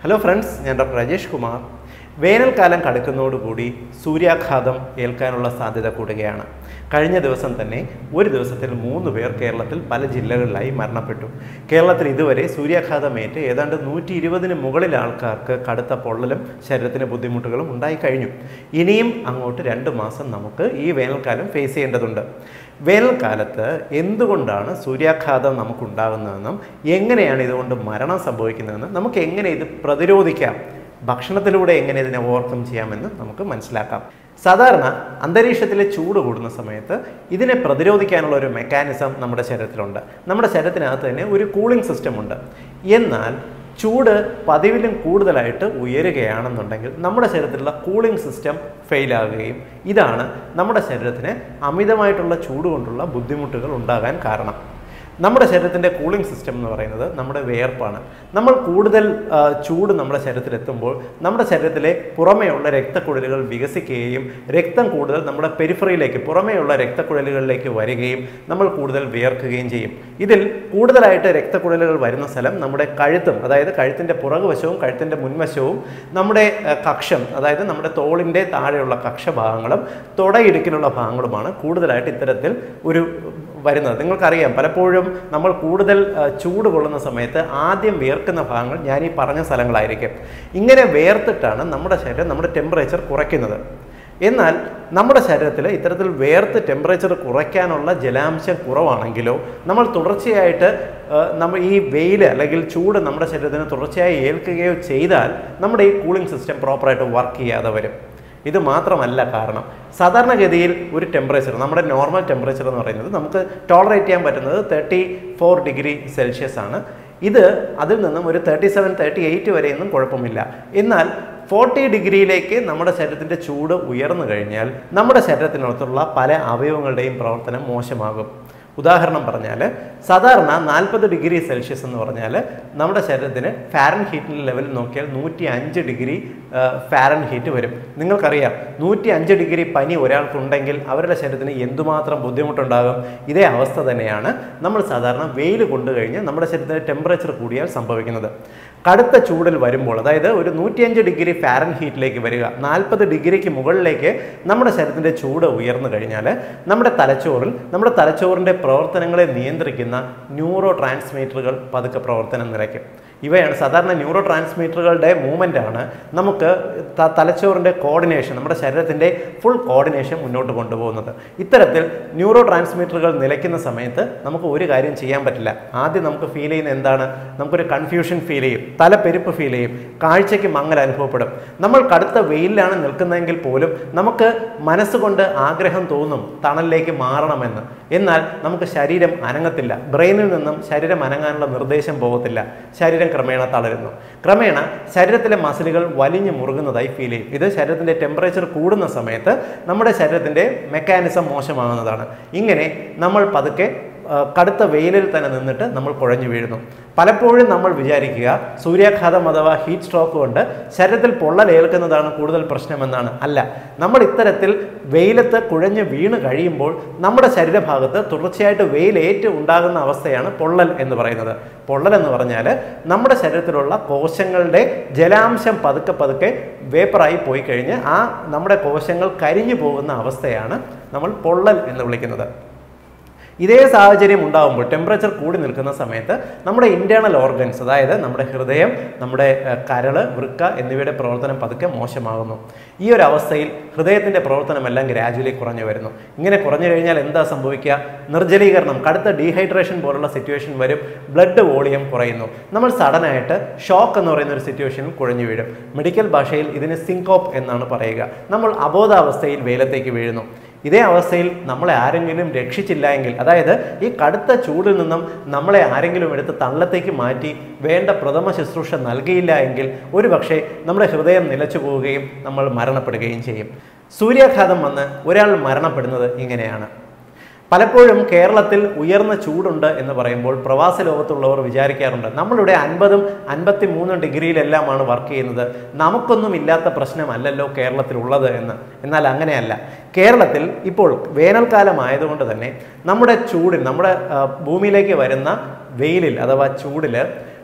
hello friends ഞാൻ doctor Rajesh Kumar വേനൽക്കാലം കടക്കുന്നതോടുകൂടി സൂര്യാഘാതം ഏൽക്കാനുള്ള സാധ്യത കൂടുകയാണ് കഴിഞ്ഞ ദിവസം തന്നെ ഒരു ദിവസത്തിൽ മൂന്ന് പേർ കേരളത്തിൽ പല ജില്ലകളിലായി മരണപ്പെട്ടു കേരളത്തിൽ ഇതുവരെ സൂര്യാഘാതമേറ്റ് ഏതാണ്ട് നൂറ്റി ഇരുപതിന് മുകളിൽ ആൾക്കാർക്ക് കടുത്ത പൊള്ളലും ശരീരത്തിന് ബുദ്ധിമുട്ടുകളും ഉണ്ടായി കഴിഞ്ഞു ഇനിയും അങ്ങോട്ട് രണ്ട് മാസം നമുക്ക് ഈ വേനൽക്കാലം ഫേസ് ചെയ്യേണ്ടതുണ്ട് വേനൽക്കാലത്ത് എന്തുകൊണ്ടാണ് സൂര്യാഘാതം നമുക്കുണ്ടാകുന്നതെന്നും എങ്ങനെയാണ് ഇതുകൊണ്ട് മരണം സംഭവിക്കുന്നതെന്നും നമുക്ക് എങ്ങനെ ഇത് പ്രതിരോധിക്കാം ഭക്ഷണത്തിലൂടെ എങ്ങനെ ഇതിനെ ഓവർകം ചെയ്യാമെന്ന് നമുക്ക് മനസ്സിലാക്കാം സാധാരണ അന്തരീക്ഷത്തിലെ ചൂട് കൂടുന്ന സമയത്ത് ഇതിനെ പ്രതിരോധിക്കാനുള്ള ഒരു മെക്കാനിസം നമ്മുടെ ശരീരത്തിലുണ്ട് നമ്മുടെ ശരീരത്തിനകത്ത് തന്നെ ഒരു കൂളിംഗ് സിസ്റ്റം ഉണ്ട് എന്നാൽ ചൂട് പതിവിലും കൂടുതലായിട്ട് ഉയരുകയാണെന്നുണ്ടെങ്കിൽ നമ്മുടെ ശരീരത്തിലുള്ള കൂളിംഗ് സിസ്റ്റം ഫെയിൽ ആകുകയും ഇതാണ് നമ്മുടെ ശരീരത്തിന് അമിതമായിട്ടുള്ള ചൂട് കൊണ്ടുള്ള ബുദ്ധിമുട്ടുകൾ ഉണ്ടാകാൻ കാരണം നമ്മുടെ ശരീരത്തിൻ്റെ കൂളിംഗ് സിസ്റ്റം എന്ന് പറയുന്നത് നമ്മുടെ വിയർപ്പാണ് നമ്മൾ കൂടുതൽ ആ, ചൂട് നമ്മുടെ ശരീരത്തിൽ എത്തുമ്പോൾ നമ്മുടെ ശരീരത്തിലെ പുറമേയുള്ള രക്തക്കുഴലുകൾ വികസിക്കുകയും രക്തം കൂടുതൽ നമ്മുടെ പെരിഫറിയിലേക്ക് പുറമേയുള്ള രക്തക്കുഴലുകളിലേക്ക് വരികയും നമ്മൾ കൂടുതൽ വിയർക്കുകയും ചെയ്യും ഇതിൽ കൂടുതലായിട്ട് രക്തക്കുഴലുകൾ വരുന്ന സ്ഥലം നമ്മുടെ കഴുത്തും അതായത് കഴുത്തിൻ്റെ പുറകുവശവും കഴുത്തിൻ്റെ മുൻവശവും നമ്മുടെ ആ, കക്ഷം അതായത് നമ്മുടെ തോളിൻ്റെ താഴെയുള്ള കക്ഷ ഭാഗങ്ങളും തുടയിടുക്കിലുള്ള ഭാഗങ്ങളുമാണ് കൂടുതലായിട്ട് ഇത്തരത്തിൽ ഒരു വരുന്നത് നിങ്ങൾക്കറിയാം പലപ്പോഴും നമ്മൾ കൂടുതൽ ആ, ചൂട് കൊള്ളുന്ന സമയത്ത് ആദ്യം വിയർക്കുന്ന ഭാഗങ്ങൾ ഞാൻ ഈ പറഞ്ഞ സ്ഥലങ്ങളായിരിക്കും ഇങ്ങനെ വിയർത്തിട്ടാണ് നമ്മുടെ ശരീരം നമ്മുടെ ടെമ്പറേച്ചർ കുറയ്ക്കുന്നത് എന്നാൽ നമ്മുടെ ശരീരത്തിൽ ഇത്തരത്തിൽ വേർത്ത് ടെമ്പറേച്ചർ കുറയ്ക്കാനുള്ള ജലാംശം കുറവാണെങ്കിലോ നമ്മൾ തുടർച്ചയായിട്ട് ആ, നമ്മൾ ഈ വെയിൽ അല്ലെങ്കിൽ ചൂട് നമ്മുടെ ശരീരത്തിന് തുടർച്ചയായി ഏൽക്കുകയോ ചെയ്താൽ നമ്മുടെ ഈ കൂളിംഗ് സിസ്റ്റം പ്രോപ്പറായിട്ട് വർക്ക് ചെയ്യാതെ വരും ഇത് മാത്രമല്ല കാരണം സാധാരണഗതിയിൽ ഒരു ടെമ്പറേച്ചർ നമ്മുടെ നോർമൽ ടെമ്പറേച്ചർ എന്ന് പറയുന്നത് നമുക്ക് ടോളറേറ്റ് ചെയ്യാൻ പറ്റുന്നത് തേർട്ടി ഫോർ ഡിഗ്രി സെൽഷ്യസ് ആണ് ഇത് അതിൽ നിന്നും ഒരു തേർട്ടി സെവൻ തേർട്ടി എയ്റ്റ് വരെയൊന്നും കുഴപ്പമില്ല എന്നാൽ ഫോർട്ടി ഡിഗ്രിയിലേക്ക് നമ്മുടെ ശരീരത്തിൻ്റെ ചൂട് ഉയർന്നു കഴിഞ്ഞാൽ നമ്മുടെ ശരീരത്തിനകത്തുള്ള പല അവയവങ്ങളുടെയും പ്രവർത്തനം മോശമാകും ഉദാഹരണം പറഞ്ഞാൽ സാധാരണ നാൽപ്പത് ഡിഗ്രി സെൽഷ്യസ് എന്ന് പറഞ്ഞാൽ നമ്മുടെ ശരീരത്തിന് ഫാരൻ ഹീറ്റിൻ്റെ ലെവൽ നോക്കിയാൽ നൂറ്റി അഞ്ച് ഡിഗ്രി ഫാരൻ ഹീറ്റ് വരും നിങ്ങൾക്കറിയാം നൂറ്റി അഞ്ച് ഡിഗ്രി പനി ഒരാൾക്കുണ്ടെങ്കിൽ അവരുടെ ശരീരത്തിന് എന്തുമാത്രം ബുദ്ധിമുട്ടുണ്ടാകും ഇതേ അവസ്ഥ തന്നെയാണ് നമ്മൾ സാധാരണ വെയിൽ കൊണ്ടു കഴിഞ്ഞ് നമ്മുടെ ശരീരത്തിൻ്റെ ടെമ്പറേച്ചർ കൂടിയാൽ സംഭവിക്കുന്നത് കടുത്ത ചൂടിൽ വരുമ്പോൾ അതായത് ഒരു നൂറ്റിയഞ്ച് ഡിഗ്രി ഫാരൻ ഹീറ്റിലേക്ക് വരിക നാൽപ്പത് ഡിഗ്രിക്ക് മുകളിലേക്ക് നമ്മുടെ ശരീരത്തിൻ്റെ ചൂട് ഉയർന്നു കഴിഞ്ഞാൽ നമ്മുടെ തലച്ചോറിൽ നമ്മുടെ തലച്ചോറിൻ്റെ പ്രവർത്തനങ്ങളെ നിയന്ത്രിക്കുന്ന ന്യൂറോ ട്രാൻസ്മീറ്ററുകൾ പതുക്കെ പ്രവർത്തനം നിലയ്ക്കും ഇവയാണ് സാധാരണ ന്യൂറോ ട്രാൻസ്മീറ്ററുകളുടെ മൂവ്മെൻ്റ് ആണ് നമുക്ക് ത- തലച്ചോറിൻ്റെ കോർഡിനേഷൻ നമ്മുടെ ശരീരത്തിൻ്റെ ഫുൾ കോർഡിനേഷൻ മുന്നോട്ട് കൊണ്ടുപോകുന്നത് ഇത്തരത്തിൽ ന്യൂറോ ട്രാൻസ്മീറ്ററുകൾ നിലയ്ക്കുന്ന സമയത്ത് നമുക്ക് ഒരു കാര്യം ചെയ്യാൻ പറ്റില്ല ആദ്യം നമുക്ക് ഫീൽ ചെയ്യുന്ന എന്താണ് നമുക്കൊരു കൺഫ്യൂഷൻ ഫീൽ ചെയ്യും തലപ്പെരുപ്പ് ഫീൽ ചെയ്യും കാഴ്ചയ്ക്ക് മങ്ങൽ അനുഭവപ്പെടും നമ്മൾ കടുത്ത വെയിലാണ് നിൽക്കുന്നതെങ്കിൽ പോലും നമുക്ക് മനസ്സുകൊണ്ട് ആഗ്രഹം തോന്നും തണലിലേക്ക് മാറണമെന്ന് എന്നാൽ നമുക്ക് ശരീരം അനങ്ങത്തില്ല ബ്രെയിനിൽ നിന്നും ശരീരം അനങ്ങാനുള്ള നിർദ്ദേശം പോകത്തില്ല ശരീരം ക്രമേണ തളരുന്നു ക്രമേണ ശരീരത്തിലെ മസിലുകൾ വലിഞ്ഞു മുറുകുന്നതായി ഫീൽ ചെയ്യും ഇത് ശരീരത്തിൻ്റെ ടെമ്പറേച്ചർ കൂടുന്ന സമയത്ത് നമ്മുടെ ശരീരത്തിൻ്റെ മെക്കാനിസം മോശമാകുന്നതാണ് ഇങ്ങനെ നമ്മൾ പതുക്കെ ആ, കടുത്ത വെയിലിൽ തന്നെ നിന്നിട്ട് നമ്മൾ കുഴഞ്ഞു വീഴുന്നു പലപ്പോഴും നമ്മൾ വിചാരിക്കുക സൂര്യാഘാതം അഥവാ ഹീറ്റ് സ്ട്രോക്ക് കൊണ്ട് ശരീരത്തിൽ പൊള്ളലേൽക്കുന്നതാണ് കൂടുതൽ പ്രശ്നമെന്നാണ് അല്ല നമ്മൾ ഇത്തരത്തിൽ വെയിലത്ത് കുഴഞ്ഞ് വീണ് കഴിയുമ്പോൾ നമ്മുടെ ശരീരഭാഗത്ത് തുടർച്ചയായിട്ട് വെയിലേറ്റ് ഉണ്ടാകുന്ന അവസ്ഥയാണ് പൊള്ളൽ എന്ന് പറയുന്നത് പൊള്ളൽ എന്ന് പറഞ്ഞാൽ നമ്മുടെ ശരീരത്തിലുള്ള കോശങ്ങളുടെ ജലാംശം പതുക്കെ പതുക്കെ വേപ്പറായി പോയി കഴിഞ്ഞ് ആ നമ്മുടെ കോശങ്ങൾ കരിഞ്ഞു പോകുന്ന അവസ്ഥയാണ് നമ്മൾ പൊള്ളൽ എന്ന് വിളിക്കുന്നത് ഇതേ സാഹചര്യം ഉണ്ടാകുമ്പോൾ ടെമ്പറേച്ചർ കൂടി നിൽക്കുന്ന സമയത്ത് നമ്മുടെ ഇൻറ്റേർണൽ ഓർഗൻസ് അതായത് നമ്മുടെ ഹൃദയം നമ്മുടെ ഏഹ്, കരള് വൃക്ക എന്നിവയുടെ പ്രവർത്തനം പതുക്കെ മോശമാകുന്നു ഈ ഒരു അവസ്ഥയിൽ ഹൃദയത്തിൻ്റെ പ്രവർത്തനമെല്ലാം ഗ്രാജുവലി കുറഞ്ഞു വരുന്നു ഇങ്ങനെ കുറഞ്ഞു കഴിഞ്ഞാൽ എന്താ സംഭവിക്കുക നിർജ്ജലീകരണം കടുത്ത ഡീഹൈഡ്രേഷൻ പോലുള്ള സിറ്റുവേഷൻ വരും ബ്ലഡ് വോളിയം കുറയുന്നു നമ്മൾ സഡനായിട്ട് ഷോക്ക് എന്ന് പറയുന്ന ഒരു സിറ്റുവേഷനിൽ കുഴഞ്ഞു വീഴും മെഡിക്കൽ ഭാഷയിൽ ഇതിന് സിങ്കോപ്പ് എന്നാണ് പറയുക നമ്മൾ അബോധാവസ്ഥയിൽ വെയിലത്തേക്ക് വീഴുന്നു ഇതേ അവസ്ഥയിൽ നമ്മളെ ആരെങ്കിലും രക്ഷിച്ചില്ല എങ്കിൽ അതായത് ഈ കടുത്ത ചൂടിൽ നിന്നും നമ്മളെ ആരെങ്കിലും എടുത്ത് തള്ളത്തേക്ക് മാറ്റി വേണ്ട പ്രഥമ ശുശ്രൂഷ നൽകിയില്ല എങ്കിൽ ഒരു പക്ഷേ നമ്മുടെ ഹൃദയം നിലച്ചു പോവുകയും നമ്മൾ മരണപ്പെടുകയും ചെയ്യും സൂര്യാഘാതം വന്ന് ഒരാൾ മരണപ്പെടുന്നത് ഇങ്ങനെയാണ് പലപ്പോഴും കേരളത്തിൽ ഉയർന്ന ചൂടുണ്ട് എന്ന് പറയുമ്പോൾ പ്രവാസ ലോകത്തുള്ളവർ വിചാരിക്കാറുണ്ട് നമ്മളിവിടെ അൻപതും അൻപത്തി മൂന്നും ഡിഗ്രിയിലെല്ലാമാണ് വർക്ക് ചെയ്യുന്നത് നമുക്കൊന്നും ഇല്ലാത്ത പ്രശ്നമല്ലല്ലോ കേരളത്തിലുള്ളത് എന്ന് എന്നാൽ അങ്ങനെയല്ല കേരളത്തിൽ ഇപ്പോൾ വേനൽക്കാലം ആയതുകൊണ്ട് തന്നെ നമ്മുടെ ചൂടിൽ നമ്മുടെ ആ, ഭൂമിയിലേക്ക് വരുന്ന വെയിലിൽ അഥവാ ചൂടിൽ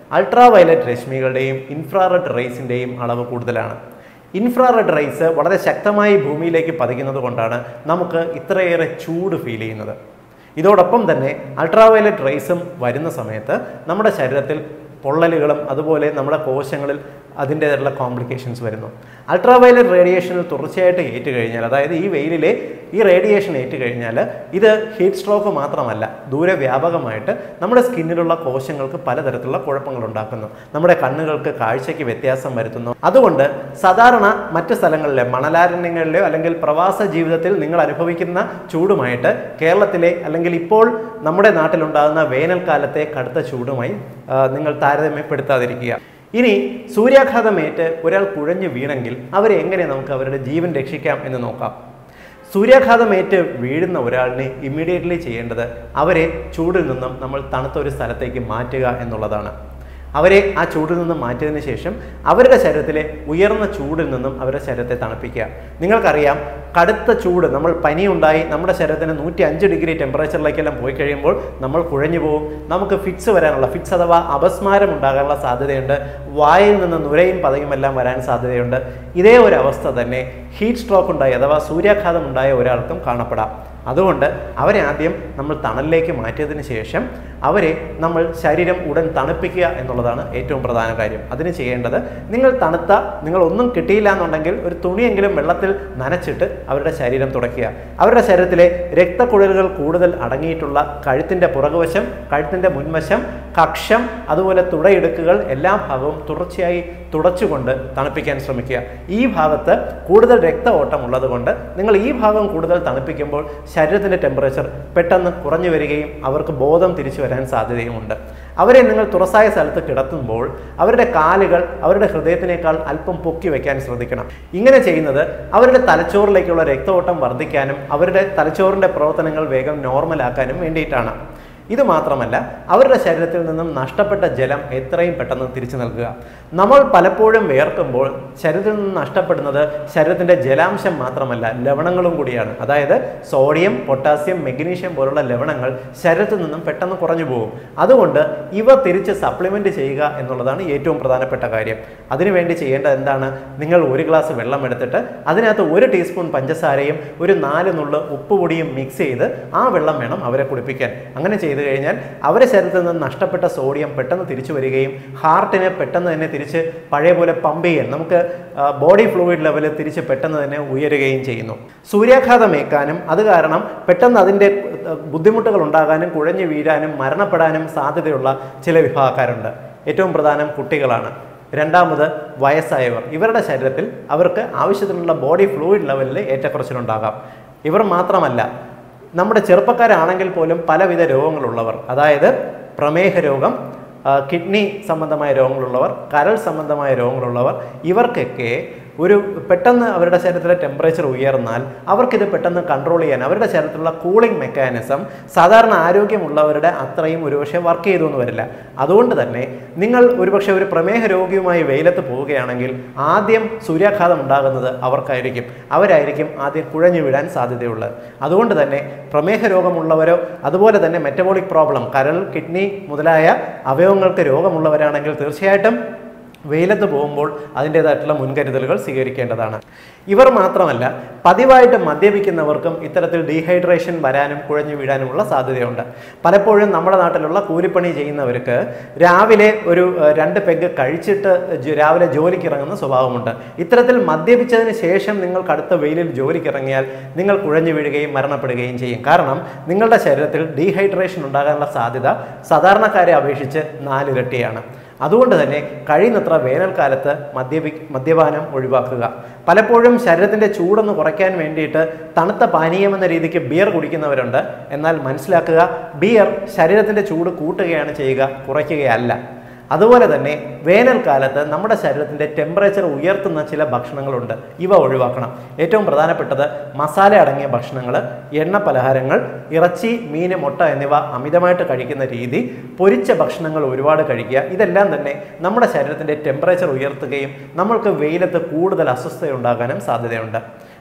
അൾട്രാ വയലറ്റ് രശ്മികളുടെയും ഇൻഫ്രാറെഡ് റേസിൻ്റെയും അളവ് കൂടുതലാണ് ഇൻഫ്രാറെഡ് റേസ് വളരെ ശക്തമായി ഭൂമിയിലേക്ക് പതിക്കുന്നത് കൊണ്ടാണ് നമുക്ക് ഇത്രയേറെ ചൂട് ഫീൽ ചെയ്യുന്നത് ഇതോടൊപ്പം തന്നെ അൾട്രാവയലറ്റ് റേസും വരുന്ന സമയത്ത് നമ്മുടെ ശരീരത്തിൽ പൊള്ളലുകളും അതുപോലെ നമ്മുടെ കോശങ്ങളിൽ അതിൻ്റേതായിട്ടുള്ള കോംപ്ലിക്കേഷൻസ് വരുന്നു അൾട്രാവയലറ്റ് റേഡിയേഷനിൽ തുടർച്ചയായിട്ട് ഏറ്റു കഴിഞ്ഞാൽ അതായത് ഈ വെയിലിലെ ഈ റേഡിയേഷൻ ഏറ്റു കഴിഞ്ഞാൽ ഇത് ഹീറ്റ് സ്ട്രോക്ക് മാത്രമല്ല ദൂരെ വ്യാപകമായിട്ട് നമ്മുടെ സ്കിന്നിലുള്ള കോശങ്ങൾക്ക് പലതരത്തിലുള്ള കുഴപ്പങ്ങൾ ഉണ്ടാക്കുന്നു നമ്മുടെ കണ്ണുകൾക്ക് കാഴ്ചയ്ക്ക് വ്യത്യാസം വരുത്തുന്നു അതുകൊണ്ട് സാധാരണ മറ്റ് സ്ഥലങ്ങളിലെ മണലാരണ്യങ്ങളിലെയോ അല്ലെങ്കിൽ പ്രവാസ ജീവിതത്തിൽ നിങ്ങൾ അനുഭവിക്കുന്ന ചൂടുമായിട്ട് കേരളത്തിലെ അല്ലെങ്കിൽ ഇപ്പോൾ നമ്മുടെ നാട്ടിലുണ്ടാകുന്ന വേനൽക്കാലത്തെ കടുത്ത ചൂടുമായി ആ, നിങ്ങൾ താരതമ്യപ്പെടുത്താതിരിക്കുക ഇനി സൂര്യാഘാതമേറ്റ് ഒരാൾ കുഴഞ്ഞു വീണെങ്കിൽ അവരെ എങ്ങനെ നമുക്ക് അവരുടെ ജീവൻ രക്ഷിക്കാം എന്ന് നോക്കാം സൂര്യാഘാതമേറ്റ് വീഴുന്ന ഒരാളിനെ ഇമ്മീഡിയറ്റ്ലി ചെയ്യേണ്ടത് അവരെ ചൂടിൽ നിന്നും നമ്മൾ തണുത്ത ഒരു സ്ഥലത്തേക്ക് മാറ്റുക എന്നുള്ളതാണ് അവരെ ആ ചൂടിൽ നിന്നും മാറ്റിയതിന് ശേഷം അവരുടെ ശരീരത്തിലെ ഉയർന്ന ചൂടിൽ നിന്നും അവരുടെ ശരീരത്തെ തണുപ്പിക്കുക നിങ്ങൾക്കറിയാം കടുത്ത ചൂട് നമ്മൾ പനി ഉണ്ടായി നമ്മുടെ ശരീരത്തിന് നൂറ്റി അഞ്ച് ഡിഗ്രി ടെമ്പറേച്ചറിലേക്കെല്ലാം പോയി കഴിയുമ്പോൾ നമ്മൾ കുഴഞ്ഞു പോകും നമുക്ക് ഫിറ്റ്സ് വരാനുള്ള ഫിറ്റ്സ് അഥവാ അപസ്മാരം ഉണ്ടാകാനുള്ള സാധ്യതയുണ്ട് വായിൽ നിന്ന് നുരയും പതയുമെല്ലാം വരാൻ സാധ്യതയുണ്ട് ഇതേ ഒരു അവസ്ഥ തന്നെ ഹീറ്റ് സ്ട്രോക്ക് ഉണ്ടായി അഥവാ സൂര്യാഘാതം ഉണ്ടായ ഒരാൾക്കും കാണപ്പെടാം അതുകൊണ്ട് അവരെ ആദ്യം നമ്മൾ തണലിലേക്ക് മാറ്റിയതിന് ശേഷം അവരെ നമ്മൾ ശരീരം ഉടൻ തണുപ്പിക്കുക എന്നുള്ളതാണ് ഏറ്റവും പ്രധാന കാര്യം അതിന് ചെയ്യേണ്ടത് നിങ്ങൾ തണുത്ത നിങ്ങൾ ഒന്നും കിട്ടിയില്ല എന്നുണ്ടെങ്കിൽ ഒരു തുണിയെങ്കിലും വെള്ളത്തിൽ നനച്ചിട്ട് അവരുടെ ശരീരം തുടയ്ക്കുക അവരുടെ ശരീരത്തിലെ രക്തക്കുഴലുകൾ കൂടുതൽ അടങ്ങിയിട്ടുള്ള കഴുത്തിൻ്റെ പുറകുവശം കഴുത്തിൻ്റെ മുൻവശം കക്ഷം അതുപോലെ തുടയിടുക്കുകൾ എല്ലാ ഭാഗവും തുടർച്ചയായി തുടച്ചുകൊണ്ട് തണുപ്പിക്കാൻ ശ്രമിക്കുക ഈ ഭാഗത്ത് കൂടുതൽ രക്ത ഓട്ടം ഉള്ളതുകൊണ്ട് നിങ്ങൾ ഈ ഭാഗം കൂടുതൽ തണുപ്പിക്കുമ്പോൾ ശരീരത്തിൻ്റെ ടെമ്പറേച്ചർ പെട്ടെന്ന് കുറഞ്ഞു വരികയും അവർക്ക് ബോധം തിരിച്ചു വരാൻ സാധ്യതയുമുണ്ട് അവരെ നിങ്ങൾ തുറസായ സ്ഥലത്ത് കിടത്തുമ്പോൾ അവരുടെ കാലുകൾ അവരുടെ ഹൃദയത്തിനേക്കാൾ അല്പം പൊക്കി വെക്കാൻ ശ്രദ്ധിക്കണം ഇങ്ങനെ ചെയ്യുന്നത് അവരുടെ തലച്ചോറിലേക്കുള്ള രക്തഓട്ടം വർദ്ധിക്കാനും അവരുടെ തലച്ചോറിൻ്റെ പ്രവർത്തനങ്ങൾ വേഗം നോർമലാക്കാനും വേണ്ടിയിട്ടാണ് ഇത് മാത്രമല്ല അവരുടെ ശരീരത്തിൽ നിന്നും നഷ്ടപ്പെട്ട ജലം എത്രയും പെട്ടെന്ന് തിരിച്ചു നൽകുക നമ്മൾ പലപ്പോഴും വേർക്കുമ്പോൾ ശരീരത്തിൽ നിന്ന് നഷ്ടപ്പെടുന്നത് ശരീരത്തിൻ്റെ ജലാംശം മാത്രമല്ല ലവണങ്ങളും കൂടിയാണ് അതായത് സോഡിയം പൊട്ടാസ്യം മെഗ്നീഷ്യം പോലുള്ള ലവണങ്ങൾ ശരീരത്തിൽ നിന്നും പെട്ടെന്ന് കുറഞ്ഞു പോകും അതുകൊണ്ട് ഇവ തിരിച്ച് സപ്ലിമെൻറ്റ് ചെയ്യുക എന്നുള്ളതാണ് ഏറ്റവും പ്രധാനപ്പെട്ട കാര്യം അതിനുവേണ്ടി ചെയ്യേണ്ടത് എന്താണ് നിങ്ങൾ ഒരു ഗ്ലാസ് വെള്ളം എടുത്തിട്ട് അതിനകത്ത് ഒരു ടീസ്പൂൺ പഞ്ചസാരയും ഒരു നാല് നുള്ള് ഉപ്പുപൊടിയും മിക്സ് ചെയ്ത് ആ വെള്ളം വേണം അവരെ കുടിപ്പിക്കാൻ അങ്ങനെ ചെയ്തു കഴിഞ്ഞാൽ അവരുടെ ശരീരത്തിൽ നിന്ന് നഷ്ടപ്പെട്ട സോഡിയം പെട്ടെന്ന് തിരിച്ചു വരികയും ഹാർട്ടിനെ പെട്ടെന്ന് തന്നെ തിരിച്ച് പഴയ പോലെ പമ്പ് ചെയ്യാൻ നമുക്ക് ബോഡി ഫ്ലൂയിഡ് ലെവൽ തിരിച്ച് പെട്ടെന്ന് തന്നെ ഉയരുകയും ചെയ്യുന്നു സൂര്യാഘാതമേക്കാനും അത് കാരണം പെട്ടെന്ന് അതിൻ്റെ ബുദ്ധിമുട്ടുകൾ ഉണ്ടാകാനും കുഴഞ്ഞു വീഴാനും മരണപ്പെടാനും സാധ്യതയുള്ള ചില വിഭാഗക്കാരുണ്ട് ഏറ്റവും പ്രധാനം കുട്ടികളാണ് രണ്ടാമത് വയസ്സായവർ ഇവരുടെ ശരീരത്തിൽ അവർക്ക് ആവശ്യത്തിനുള്ള ബോഡി ഫ്ലൂയിഡ് ലെവലിൽ ഏറ്റക്കുറച്ചിലുണ്ടാകാം ഇവർ മാത്രമല്ല നമ്മുടെ ചെറുപ്പക്കാരാണെങ്കിൽ പോലും പലവിധ രോഗങ്ങളുള്ളവർ അതായത് പ്രമേഹ രോഗം ആ, കിഡ്നി സംബന്ധമായ രോഗങ്ങളുള്ളവർ കരൾ സംബന്ധമായ രോഗങ്ങളുള്ളവർ ഇവർക്കൊക്കെ ഒരു പെട്ടെന്ന് അവരുടെ ശരീരത്തിലെ ടെമ്പറേച്ചർ ഉയർന്നാൽ അവർക്കിത് പെട്ടെന്ന് കൺട്രോൾ ചെയ്യാൻ അവരുടെ ശരീരത്തിലുള്ള കൂളിംഗ് മെക്കാനിസം സാധാരണ ആരോഗ്യമുള്ളവരുടെ അത്രയും ഒരുപക്ഷെ വർക്ക് ചെയ്തു എന്ന് വരില്ല അതുകൊണ്ട് തന്നെ നിങ്ങൾ ഒരുപക്ഷെ ഒരു പ്രമേഹ രോഗിയുമായി വെയിലത്ത് പോവുകയാണെങ്കിൽ ആദ്യം സൂര്യാഘാതം ഉണ്ടാകുന്നത് അവർക്കായിരിക്കും അവരായിരിക്കും ആദ്യം കുഴഞ്ഞു വീഴാൻ സാധ്യതയുള്ളത് അതുകൊണ്ട് തന്നെ പ്രമേഹ രോഗമുള്ളവരോ അതുപോലെ തന്നെ മെറ്റബോളിക് പ്രോബ്ലം കരൾ കിഡ്നി മുതലായ അവയവങ്ങൾക്ക് രോഗമുള്ളവരാണെങ്കിൽ തീർച്ചയായിട്ടും വെയിലത്ത് പോകുമ്പോൾ അതിൻ്റേതായിട്ടുള്ള മുൻകരുതലുകൾ സ്വീകരിക്കേണ്ടതാണ് ഇവർ മാത്രമല്ല പതിവായിട്ട് മദ്യപിക്കുന്നവർക്കും ഇത്തരത്തിൽ ഡീഹൈഡ്രേഷൻ വരാനും കുഴഞ്ഞു വീഴാനുമുള്ള സാധ്യതയുണ്ട് പലപ്പോഴും നമ്മുടെ നാട്ടിലുള്ള കൂലിപ്പണി ചെയ്യുന്നവർക്ക് രാവിലെ ഒരു ഏഹ്, രണ്ട് പെഗ് കഴിച്ചിട്ട് ജോ- രാവിലെ ജോലിക്ക് ഇറങ്ങുന്ന സ്വഭാവമുണ്ട് ഇത്തരത്തിൽ മദ്യപിച്ചതിന് ശേഷം നിങ്ങൾ കടുത്ത വെയിലിൽ ജോലിക്ക് ഇറങ്ങിയാൽ നിങ്ങൾ കുഴഞ്ഞു വീഴുകയും മരണപ്പെടുകയും ചെയ്യും കാരണം നിങ്ങളുടെ ശരീരത്തിൽ ഡീഹൈഡ്രേഷൻ ഉണ്ടാകാനുള്ള സാധ്യത സാധാരണക്കാരെ അപേക്ഷിച്ച് നാലിരട്ടിയാണ് അതുകൊണ്ട് തന്നെ കഴിയുന്നത്ര വേനൽക്കാലത്ത് മദ്യപി മദ്യപാനം ഒഴിവാക്കുക പലപ്പോഴും ശരീരത്തിൻ്റെ ചൂടൊന്ന് കുറയ്ക്കാൻ വേണ്ടിയിട്ട് തണുത്ത പാനീയം എന്ന രീതിക്ക് ബിയർ കുടിക്കുന്നവരുണ്ട് എന്നാൽ മനസ്സിലാക്കുക ബിയർ ശരീരത്തിൻ്റെ ചൂട് കൂട്ടുകയാണ് ചെയ്യുക കുറയ്ക്കുകയല്ല അതുപോലെ തന്നെ വേനൽക്കാലത്ത് നമ്മുടെ ശരീരത്തിൻ്റെ ടെമ്പറേച്ചർ ഉയർത്തുന്ന ചില ഭക്ഷണങ്ങളുണ്ട് ഇവ ഒഴിവാക്കണം ഏറ്റവും പ്രധാനപ്പെട്ടത് മസാല അടങ്ങിയ ഭക്ഷണങ്ങൾ എണ്ണ പലഹാരങ്ങൾ ഇറച്ചി മീൻ മുട്ട എന്നിവ അമിതമായിട്ട് കഴിക്കുന്ന രീതി പൊരിച്ച ഭക്ഷണങ്ങൾ ഒരുപാട് കഴിക്കുക ഇതെല്ലാം തന്നെ നമ്മുടെ ശരീരത്തിൻ്റെ ടെമ്പറേച്ചർ ഉയർത്തുകയും നമ്മൾക്ക് വെയിലത്ത് കൂടുതൽ അസ്വസ്ഥത ഉണ്ടാകാനും സാധ്യതയുണ്ട്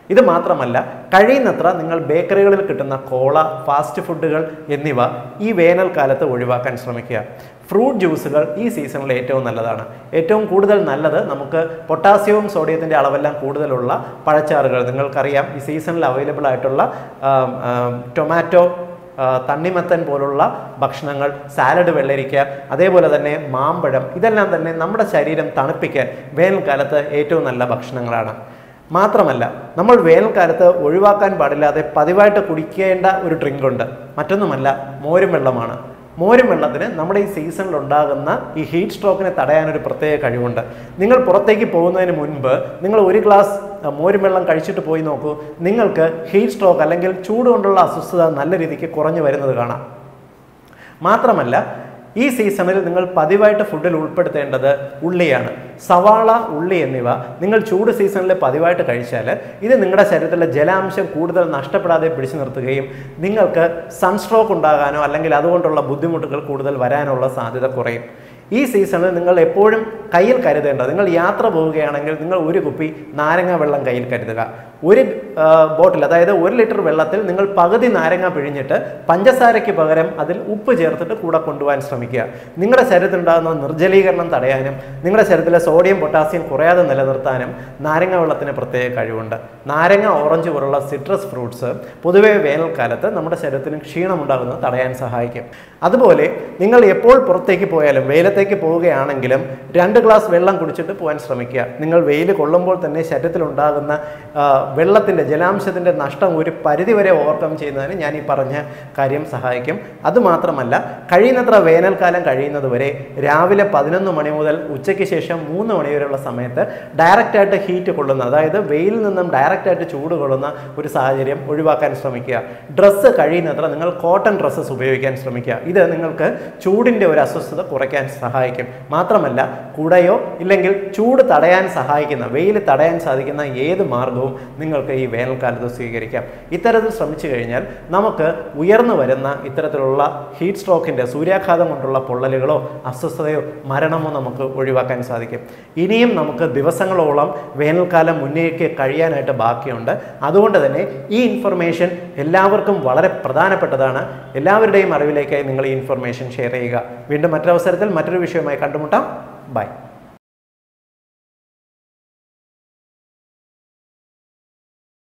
ഇത് മാത്രമല്ല കഴിയുന്നത്ര നിങ്ങൾ ബേക്കറികളിൽ കിട്ടുന്ന കോള ഫാസ്റ്റ് ഫുഡുകൾ എന്നിവ ഈ വേനൽക്കാലത്ത് ഒഴിവാക്കാൻ ശ്രമിക്കുക ഫ്രൂട്ട് ജ്യൂസുകൾ ഈ സീസണിൽ ഏറ്റവും നല്ലതാണ് ഏറ്റവും കൂടുതൽ നല്ലത് നമുക്ക് പൊട്ടാസ്യവും സോഡിയത്തിൻ്റെ അളവെല്ലാം കൂടുതലുള്ള പഴച്ചാറുകൾ നിങ്ങൾക്കറിയാം ഈ സീസണിൽ അവൈലബിൾ ആയിട്ടുള്ള ആം, ആം, ടൊമാറ്റോ ആ, തണ്ണിമത്തൻ പോലുള്ള ഭക്ഷണങ്ങൾ സാലഡ് വെള്ളരിക്ക അതേപോലെ തന്നെ മാമ്പഴം ഇതെല്ലാം തന്നെ നമ്മുടെ ശരീരം തണുപ്പിക്കാൻ വേനൽക്കാലത്ത് ഏറ്റവും നല്ല ഭക്ഷണങ്ങളാണ് മാത്രമല്ല നമ്മൾ വേനൽക്കാലത്ത് ഒഴിവാക്കാൻ പാടില്ലാതെ പതിവായിട്ട് കുടിക്കേണ്ട ഒരു ഡ്രിങ്ക് ഉണ്ട് മറ്റൊന്നുമല്ല മോരും വെള്ളമാണ് മോരും വെള്ളത്തിന് നമ്മുടെ ഈ സീസണിൽ ഉണ്ടാകുന്ന ഈ ഹീറ്റ് സ്ട്രോക്കിനെ തടയാൻ ഒരു പ്രത്യേക കഴിവുണ്ട് നിങ്ങൾ പുറത്തേക്ക് പോകുന്നതിന് മുൻപ് നിങ്ങൾ ഒരു ഗ്ലാസ് അഹ്, മോരും വെള്ളം കഴിച്ചിട്ട് പോയി നോക്കൂ നിങ്ങൾക്ക് ഹീറ്റ് സ്ട്രോക്ക് അല്ലെങ്കിൽ ചൂട് കൊണ്ടുള്ള അസ്വസ്ഥത നല്ല രീതിക്ക് കുറഞ്ഞു വരുന്നത് കാണാം മാത്രമല്ല ഈ സീസണിൽ നിങ്ങൾ പതിവായിട്ട് ഫുഡിൽ ഉൾപ്പെടുത്തേണ്ടത് ഉള്ളിയാണ് സവാള ഉള്ളി എന്നിവ നിങ്ങൾ ചൂട് സീസണിൽ പതിവായിട്ട് കഴിച്ചാൽ ഇത് നിങ്ങളുടെ ശരീരത്തിലെ ജലാംശം കൂടുതൽ നഷ്ടപ്പെടാതെ പിടിച്ചു നിർത്തുകയും നിങ്ങൾക്ക് സൺസ്ട്രോക്ക് ഉണ്ടാകാനോ അല്ലെങ്കിൽ അതുകൊണ്ടുള്ള ബുദ്ധിമുട്ടുകൾ കൂടുതൽ വരാനുള്ള സാധ്യത കുറയും ഈ സീസണിൽ നിങ്ങൾ എപ്പോഴും കയ്യിൽ കരുതേണ്ടത് നിങ്ങൾ യാത്ര പോവുകയാണെങ്കിൽ നിങ്ങൾ ഒരു കുപ്പി നാരങ്ങ വെള്ളം കയ്യിൽ കരുതുക ഒരു ആ, ബോട്ടിൽ അതായത് ഒരു ലിറ്റർ വെള്ളത്തിൽ നിങ്ങൾ പകുതി നാരങ്ങ പിഴിഞ്ഞിട്ട് പഞ്ചസാരയ്ക്ക് പകരം അതിൽ ഉപ്പ് ചേർത്തിട്ട് കൂടെ കൊണ്ടുപോകാൻ ശ്രമിക്കുക നിങ്ങളുടെ ശരീരത്തിലുണ്ടാകുന്ന നിർജ്ജലീകരണം തടയാനും നിങ്ങളുടെ ശരീരത്തിലെ സോഡിയം പൊട്ടാസ്യം കുറയാതെ നിലനിർത്താനും നാരങ്ങ വെള്ളത്തിന് പ്രത്യേക കഴിവുണ്ട് നാരങ്ങ ഓറഞ്ച് പോലുള്ള സിട്രസ് ഫ്രൂട്ട്സ് പൊതുവെ വേനൽക്കാലത്ത് നമ്മുടെ ശരീരത്തിന് ക്ഷീണമുണ്ടാകുന്നത് തടയാൻ സഹായിക്കും അതുപോലെ നിങ്ങൾ എപ്പോൾ പുറത്തേക്ക് പോയാലും വെയിലത്തേക്ക് പോവുകയാണെങ്കിലും രണ്ട് ഗ്ലാസ് വെള്ളം കുടിച്ചിട്ട് പോകാൻ ശ്രമിക്കുക നിങ്ങൾ വെയിൽ കൊള്ളുമ്പോൾ തന്നെ ശരീരത്തിലുണ്ടാകുന്ന ആ, വെള്ളത്തിൻ്റെ ജലാംശത്തിൻ്റെ നഷ്ടം ഒരു പരിധിവരെ ഓവർകം ചെയ്യുന്നതിന് ഞാൻ ഈ പറഞ്ഞ കാര്യം സഹായിക്കും അതുമാത്രമല്ല കഴിയുന്നത്ര വേനൽക്കാലം കഴിയുന്നത് വരെ രാവിലെ പതിനൊന്ന് മണി മുതൽ ഉച്ചയ്ക്ക് ശേഷം മൂന്ന് മണി വരെയുള്ള സമയത്ത് ഡയറക്റ്റായിട്ട് ഹീറ്റ് കൊള്ളുന്ന അതായത് വെയിലിൽ നിന്നും ഡയറക്റ്റായിട്ട് ചൂട് കൊള്ളുന്ന ഒരു സാഹചര്യം ഒഴിവാക്കാൻ ശ്രമിക്കുക ഡ്രസ്സ് കഴിയുന്നത്ര നിങ്ങൾ കോട്ടൺ ഡ്രസ്സസ് ഉപയോഗിക്കാൻ ശ്രമിക്കുക ഇത് നിങ്ങൾക്ക് ചൂടിൻ്റെ ഒരു അസ്വസ്ഥത കുറയ്ക്കാൻ സഹായിക്കും മാത്രമല്ല കുടയോ ഇല്ലെങ്കിൽ ചൂട് തടയാൻ സഹായിക്കുന്ന വെയിൽ തടയാൻ സാധിക്കുന്ന ഏത് മാർഗവും നിങ്ങൾക്ക് ഈ വേനൽക്കാലത്ത് സ്വീകരിക്കാം ഇത്തരത്തിൽ ശ്രമിച്ചു കഴിഞ്ഞാൽ നമുക്ക് ഉയർന്നു വരുന്ന ഇത്തരത്തിലുള്ള ഹീറ്റ് സ്ട്രോക്കിൻ്റെ സൂര്യാഘാതം കൊണ്ടുള്ള പൊള്ളലുകളോ അസ്വസ്ഥതയോ മരണമോ നമുക്ക് ഒഴിവാക്കാൻ സാധിക്കും ഇനിയും നമുക്ക് ദിവസങ്ങളോളം വേനൽക്കാലം മുന്നേക്ക് കഴിയാനായിട്ട് ബാക്കിയുണ്ട് അതുകൊണ്ട് തന്നെ ഈ ഇൻഫർമേഷൻ എല്ലാവർക്കും വളരെ പ്രധാനപ്പെട്ടതാണ് എല്ലാവരുടെയും അറിവിലേക്കായി നിങ്ങൾ ഈ ഇൻഫർമേഷൻ ഷെയർ ചെയ്യുക വീണ്ടും മറ്റൊരവസരത്തിൽ മറ്റൊരു വിഷയവുമായി കണ്ടുമുട്ടാം ബൈ